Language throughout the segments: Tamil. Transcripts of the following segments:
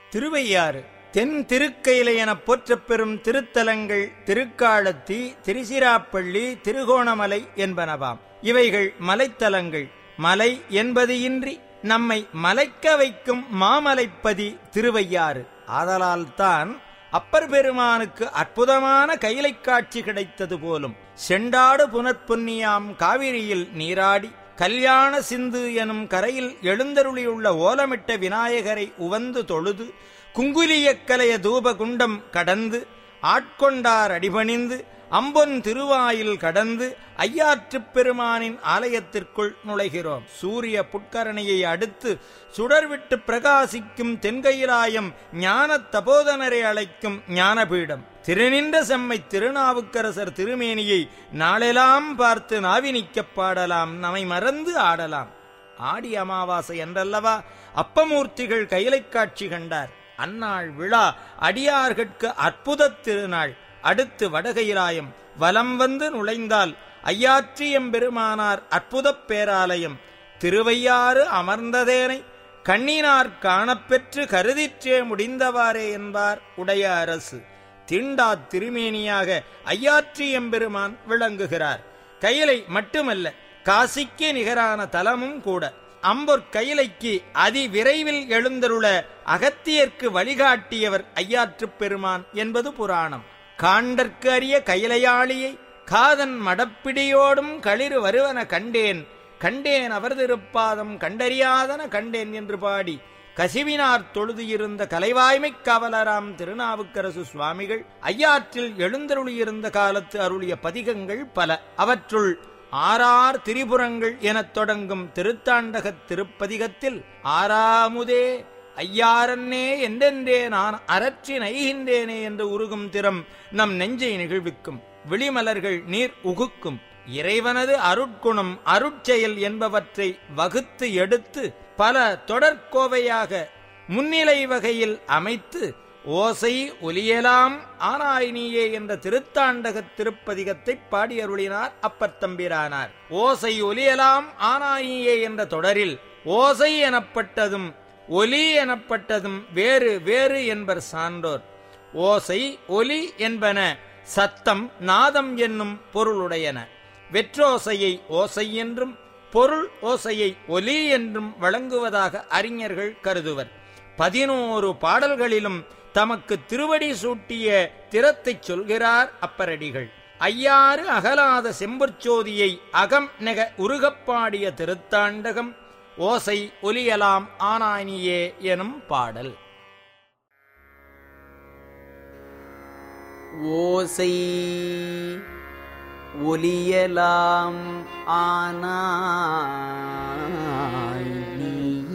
திருவையாறு தென் திருக்கையிலை எனப் போற்றப் பெறும் திருத்தலங்கள் திருக்காலத்தி திருச்சிராப்பள்ளி திருகோணமலை என்பனவாம் இவைகள் மலைத்தலங்கள் மலை என்பது இன்றி நம்மை மலைக்க வைக்கும் மாமலைப்பதி திருவையாறு ஆதலால்தான் அப்பர் பெருமானுக்கு அற்புதமான கைலை காட்சி கிடைத்தது போலும் செண்டாடு புனற்பொன்னியாம் காவிரியில் நீராடி கல்யாண சிந்து எனும் கரையில் எழுந்தருளியுள்ள ஓலமிட்ட விநாயகரை உவந்து தொழுது குங்குலியக்கலைய தூபகுண்டம் கடந்து ஆட்கொண்டார் அடிபணிந்து அம்பொன் திருவாயில் கடந்து ஐயாற்றுப் பெருமானின் ஆலயத்திற்குள் நுழைகிறோம் சூரிய புட்கரணையை அடுத்து சுடர்விட்டு பிரகாசிக்கும் தென்கையிலாயம் ஞான தபோதனரை அழைக்கும் ஞானபீடம் திருநின்ற செம்மை திருநாவுக்கரசர் திருமேனியை நாளெல்லாம் பார்த்து நாவினிக்கப் பாடலாம் நம்மை மறந்து ஆடலாம் ஆடி அமாவாசை என்றல்லவா அப்பமூர்த்திகள் கைலை காட்சி கண்டார் அந்நாள் விழா அடியார்கட்கு அற்புத திருநாள் அடுத்து வடகையிலாயம் வலம் வந்து நுழைந்தால் ஐயாற்றியம்பெருமானார் அற்புதப் பேராலயம் திருவையாறு அமர்ந்ததேனை கண்ணினார் காணப்பெற்று கருதிற்றே முடிந்தவாறே என்பார் உடைய அரசு தீண்டா திருமேனியாக ஐயாற்றியம்பெருமான் விளங்குகிறார் கையிலை மட்டுமல்ல காசிக்கு நிகரான தலமும் கூட அம்பொற் கையிலைக்கு அதிவிரைவில் எழுந்தருள அகத்தியர்க்கு வழிகாட்டியவர் ஐயாற்றுப் பெருமான் என்பது புராணம் காண்டற்கு அறிய கையிலையாளியை காதன் மடப்பிடியோடும் களிறு வருவன கண்டேன் கண்டேன் அவர் திருப்பாதம் கண்டறியாதன கண்டேன் என்று பாடி கசிவினார் தொழுது இருந்த கலைவாய்மை காவலராம் திருநாவுக்கரசு சுவாமிகள் ஐயாற்றில் எழுந்தருளியிருந்த காலத்து அருளிய பதிகங்கள் பல அவற்றுள் ஆறார் திரிபுரங்கள் எனத் தொடங்கும் திருத்தாண்டகத் திருப்பதிகத்தில் ஆறாமுதே ஐயாரன்னே என்றென்றே நான் அரற்றி நைகின்றேனே என்று உருகும் திறம் நம் நெஞ்சை நிகழ்விக்கும் விழிமலர்கள் நீர் உகுக்கும் இறைவனது அருட்குணம் அருட்செயல் என்பவற்றை வகுத்து எடுத்து பல தொடர்கோவையாக முன்னிலை வகையில் அமைத்து ஓசை ஒலியலாம் ஆனாய் நீயே என்ற திருத்தாண்டக திருப்பதிகத்தை பாடியருளினார் அப்பத்தம்பிரானார் ஓசை ஒலியலாம் ஆனாயியே என்ற தொடரில் ஓசை எனப்பட்டதும் ஒலி எனப்பட்டதும் வேறு வேறு என்பர் சான்றோர் ஓசை ஒலி என்பன சத்தம் நாதம் என்னும் பொருளுடையன வெற்றோசையை ஓசை என்றும் பொருள் ஓசையை ஒலி என்றும் வழங்குவதாக அறிஞர்கள் கருதுவர் பதினோரு பாடல்களிலும் தமக்கு திருவடி சூட்டிய திறத்தைச் சொல்கிறார் அப்பரடிகள் ஐயாறு அகலாத செம்புற்சோதியை அகம் நெக உருகப்பாடிய திருத்தாண்டகம் ஓசை ஒலியலாம் ஆனானியே எனும் பாடல் ஓசை ஒலியலாம் ஆனாய் நீ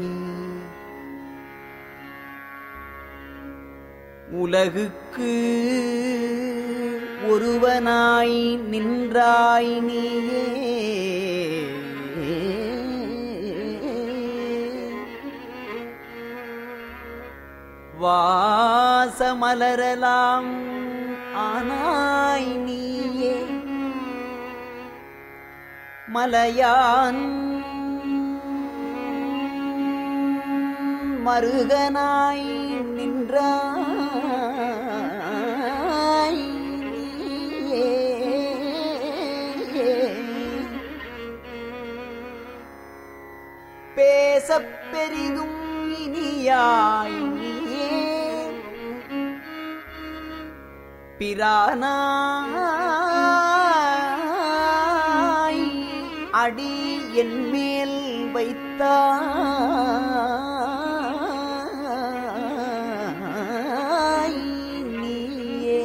உலகுக்கு ஒருவனாய் நின்றாய் நீயே வாசமலரலாம் ஆனாய் நீயே மலையான் மருகனாய் நின்றாய் நீயே. பேசப் பெரிதும் இனியாய் நீயே பிரானாய் அடி என் மேல் வைத்தாய் நீயே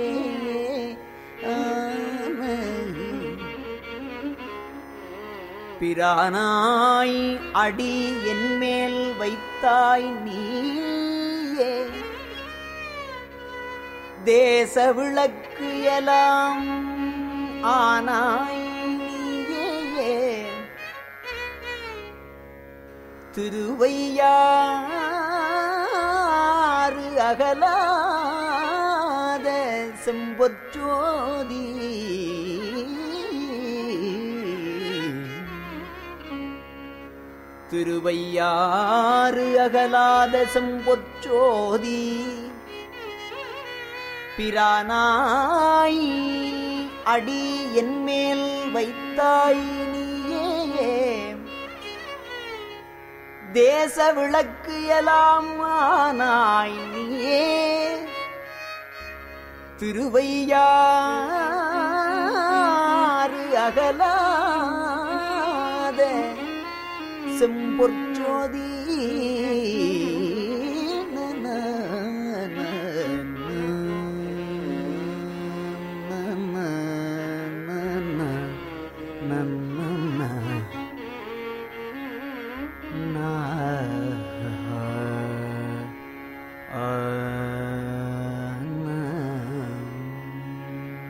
ஆன. பிரானாய் அடி என் மேல் வைத்தாய் நீயே தேச விளக்கு எல்லாம் ஆனாய் நீயே திருவையாறு அகலாத செம்பொற்றோதி திருவையாறு அகலாத செம்பொற்றோதி பிரானாய் அடி என்மேல் வைத்தாய் நீயே தேச விளக்கு எல்லாம் ஆனாய் நீயே திருவையாறு அகலாத செம்பொற்சோதி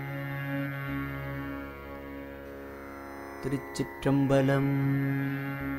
திருச்சிற்றம்பலம்